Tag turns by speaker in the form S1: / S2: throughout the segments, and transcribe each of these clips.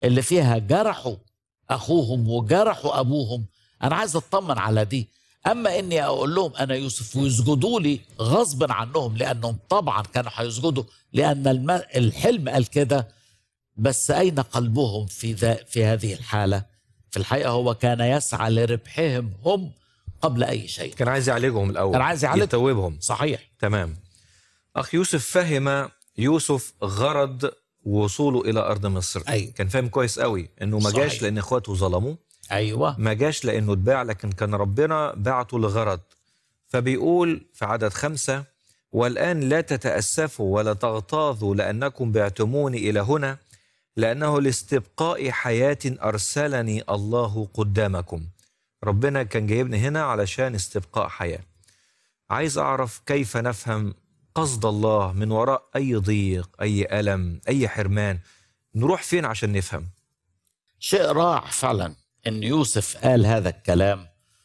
S1: اللي فيها جرحوا اخوهم وجرحوا ابوهم انا عايز اطمن على دي اما اني اقول لهم انا يوسف ويسجدوا لي غصبا عنهم لانهم طبعا كانوا هيسجدوا لان الم- الحلم قال كده بس اين قلبهم في ذا في هذه الحاله في الحقيقه هو كان يسعى لربحهم هم قبل اي شيء
S2: كان عايز يعالجهم الاول
S1: كان عايز يعالج-
S2: يتوبهم
S1: صحيح
S2: تمام اخ يوسف فهم يوسف غرض وصوله الى ارض مصر
S1: أيوة.
S2: كان فاهم كويس قوي انه ما جاش
S1: صحيح.
S2: لان اخواته ظلموه
S1: ايوه
S2: ما جاش لانه اتباع لكن كان ربنا بعته لغرض فبيقول في عدد خمسة والآن لا تتأسفوا ولا تغتاظوا لأنكم بعتموني إلى هنا لأنه لاستبقاء حياة أرسلني الله قدامكم ربنا كان جايبني هنا علشان استبقاء حياة عايز أعرف كيف نفهم قصد الله من وراء أي ضيق أي ألم أي حرمان نروح فين عشان نفهم
S1: شيء رائع فعلا ان يوسف قال هذا الكلام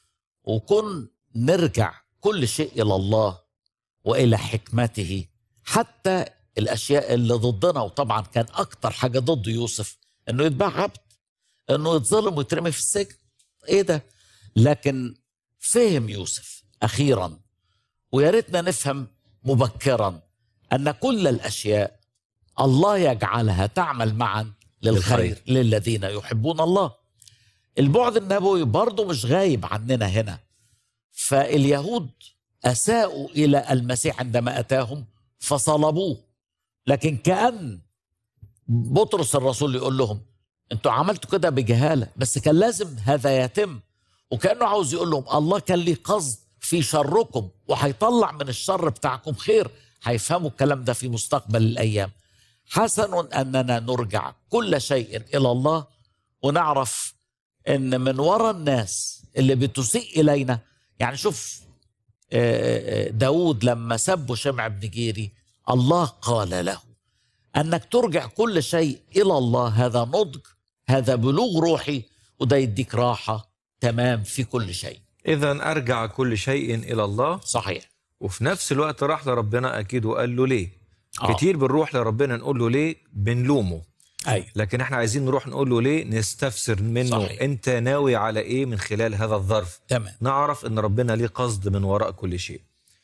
S1: وكن نرجع كل شيء الى الله والى حكمته حتى الاشياء اللي ضدنا وطبعا كان اكتر حاجه ضد يوسف انه يتباع عبد انه يتظلم ويترمي في السجن ايه ده لكن فهم يوسف اخيرا ويا ريتنا نفهم مبكرا ان كل الاشياء الله يجعلها تعمل معا للخير
S2: للخير.
S1: للذين يحبون الله البعد النبوي برضه مش غايب عننا هنا فاليهود اساءوا الى المسيح عندما اتاهم فصلبوه لكن كان بطرس الرسول يقول لهم انتوا عملتوا كده بجهاله بس كان لازم هذا يتم وكانه عاوز يقول لهم الله كان ليه قصد في شركم وهيطلع من الشر بتاعكم خير هيفهموا الكلام ده في مستقبل الايام حسن اننا نرجع كل شيء الى الله ونعرف ان من وراء الناس اللي بتسيء الينا يعني شوف آه، آه، داود لما سبوا شمع بن جيري الله قال له انك ترجع كل شيء الى الله هذا نضج هذا بلوغ روحي وده يديك راحه تمام في كل شيء
S2: إذا أرجع كل شيء إلى الله
S1: صحيح
S2: وفي نفس الوقت راح لربنا أكيد وقال له ليه
S1: آه.
S2: كتير بنروح لربنا نقول له ليه بنلومه
S1: ايوه
S2: لكن احنا عايزين نروح نقول له ليه نستفسر منه
S1: صحيح.
S2: انت ناوي على ايه من خلال هذا الظرف
S1: تمام
S2: نعرف ان ربنا ليه قصد من وراء كل شيء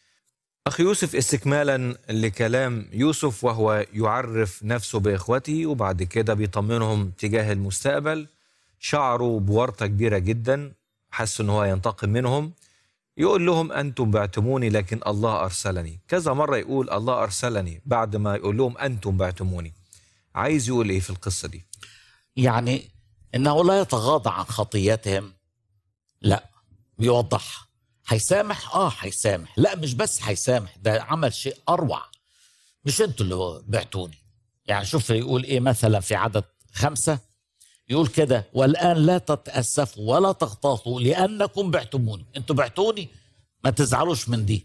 S2: اخ يوسف استكمالا لكلام يوسف وهو يعرف نفسه باخوته وبعد كده بيطمنهم تجاه المستقبل شعروا بورطه كبيره جدا حس ان هو ينتقم منهم يقول لهم انتم بعتموني لكن الله ارسلني كذا مره يقول الله ارسلني بعد ما يقول لهم انتم بعتموني عايز يقول ايه في القصه دي
S1: يعني انه لا يتغاضى عن خطيتهم لا بيوضحها هيسامح اه هيسامح لا مش بس هيسامح ده عمل شيء اروع مش انتوا اللي بعتوني يعني شوف يقول ايه مثلا في عدد خمسة يقول كده والآن لا تتأسفوا ولا تغتاظوا لأنكم بعتموني انتوا بعتوني ما تزعلوش من دي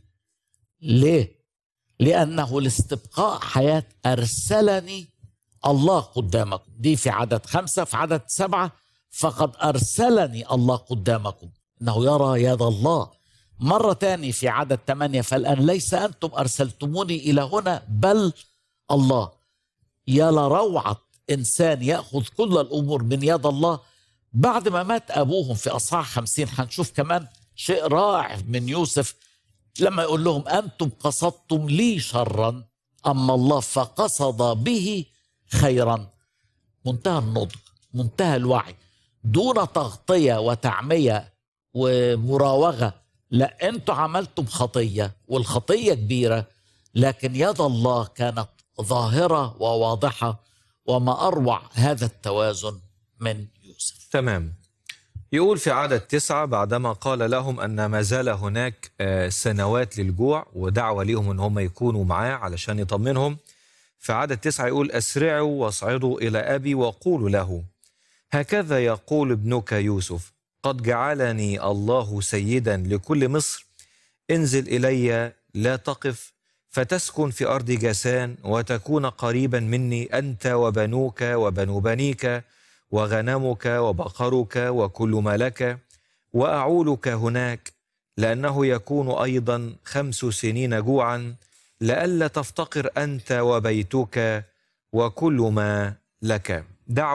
S1: ليه لأنه لاستبقاء حياة أرسلني الله قدامكم دي في عدد خمسة في عدد سبعة فقد أرسلني الله قدامكم إنه يرى يد الله مرة تاني في عدد ثمانية فالآن ليس أنتم أرسلتموني إلى هنا بل الله يا لروعة إنسان يأخذ كل الأمور من يد الله بعد ما مات أبوهم في أصحاح خمسين هنشوف كمان شيء رائع من يوسف لما يقول لهم أنتم قصدتم لي شرا أما الله فقصد به خيرا منتهى النضج منتهى الوعي دون تغطية وتعمية ومراوغة لا أنتم عملتم خطية والخطية كبيرة لكن يد الله كانت ظاهرة وواضحة وما أروع هذا التوازن من يوسف
S2: تمام يقول في عدد تسعة بعدما قال لهم أن ما زال هناك آه، سنوات للجوع ودعوة ليهم أن هم يكونوا معاه علشان يطمنهم في عدد تسعة يقول أسرعوا واصعدوا إلى أبي وقولوا له هكذا يقول ابنك يوسف قد جعلني الله سيدا لكل مصر انزل إلي لا تقف فتسكن في أرض جاسان وتكون قريبا مني أنت وبنوك وبنو بنيك وغنمك وبقرك وكل ما لك وأعولك هناك لأنه يكون أيضا خمس سنين جوعا لئلا تفتقر أنت وبيتك وكل ما لك